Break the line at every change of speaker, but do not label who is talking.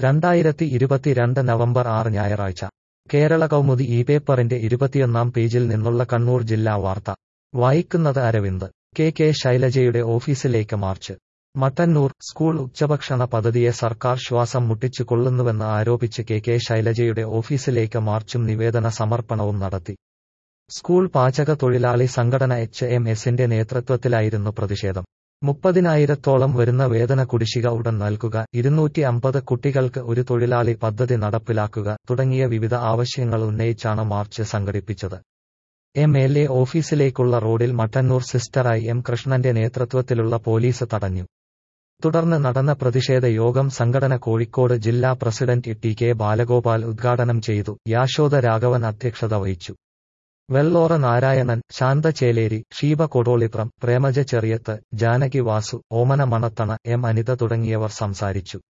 രണ്ടായിരത്തി ഇരുപത്തിരണ്ട് നവംബർ ആറ് ഞായറാഴ്ച കേരള കൗമുദി ഈ പേപ്പറിന്റെ ഇരുപത്തിയൊന്നാം പേജിൽ നിന്നുള്ള കണ്ണൂർ ജില്ലാ വാർത്ത വായിക്കുന്നത് അരവിന്ദ് കെ കെ ശൈലജയുടെ ഓഫീസിലേക്ക് മാർച്ച് മട്ടന്നൂർ സ്കൂൾ ഉച്ചഭക്ഷണ പദ്ധതിയെ സർക്കാർ ശ്വാസം മുട്ടിച്ചു കൊള്ളുന്നുവെന്ന് ആരോപിച്ച് കെ കെ ശൈലജയുടെ ഓഫീസിലേക്ക് മാർച്ചും നിവേദന സമർപ്പണവും നടത്തി സ്കൂൾ പാചക തൊഴിലാളി സംഘടന എച്ച് എം എസിന്റെ നേതൃത്വത്തിലായിരുന്നു പ്രതിഷേധം മുപ്പതിനായിരത്തോളം വരുന്ന വേതന കുടിശ്ശിക ഉടൻ നൽകുക ഇരുന്നൂറ്റി അമ്പത് കുട്ടികൾക്ക് ഒരു തൊഴിലാളി പദ്ധതി നടപ്പിലാക്കുക തുടങ്ങിയ വിവിധ ആവശ്യങ്ങൾ ഉന്നയിച്ചാണ് മാർച്ച് സംഘടിപ്പിച്ചത് എം എൽ എ ഓഫീസിലേക്കുള്ള റോഡിൽ മട്ടന്നൂർ സിസ്റ്ററായി എം കൃഷ്ണന്റെ നേതൃത്വത്തിലുള്ള പോലീസ് തടഞ്ഞു തുടർന്ന് നടന്ന പ്രതിഷേധ യോഗം സംഘടന കോഴിക്കോട് ജില്ലാ പ്രസിഡന്റ് ടി കെ ബാലഗോപാൽ ഉദ്ഘാടനം ചെയ്തു യാശോദ രാഘവൻ അധ്യക്ഷത വഹിച്ചു വെള്ളോറ നാരായണൻ ശാന്ത ചേലേരി ഷീബ കൊടോളിപ്രം പ്രേമജ ചെറിയത്ത് ജാനകി വാസു ഓമന മണത്തണ എം അനിത തുടങ്ങിയവർ സംസാരിച്ചു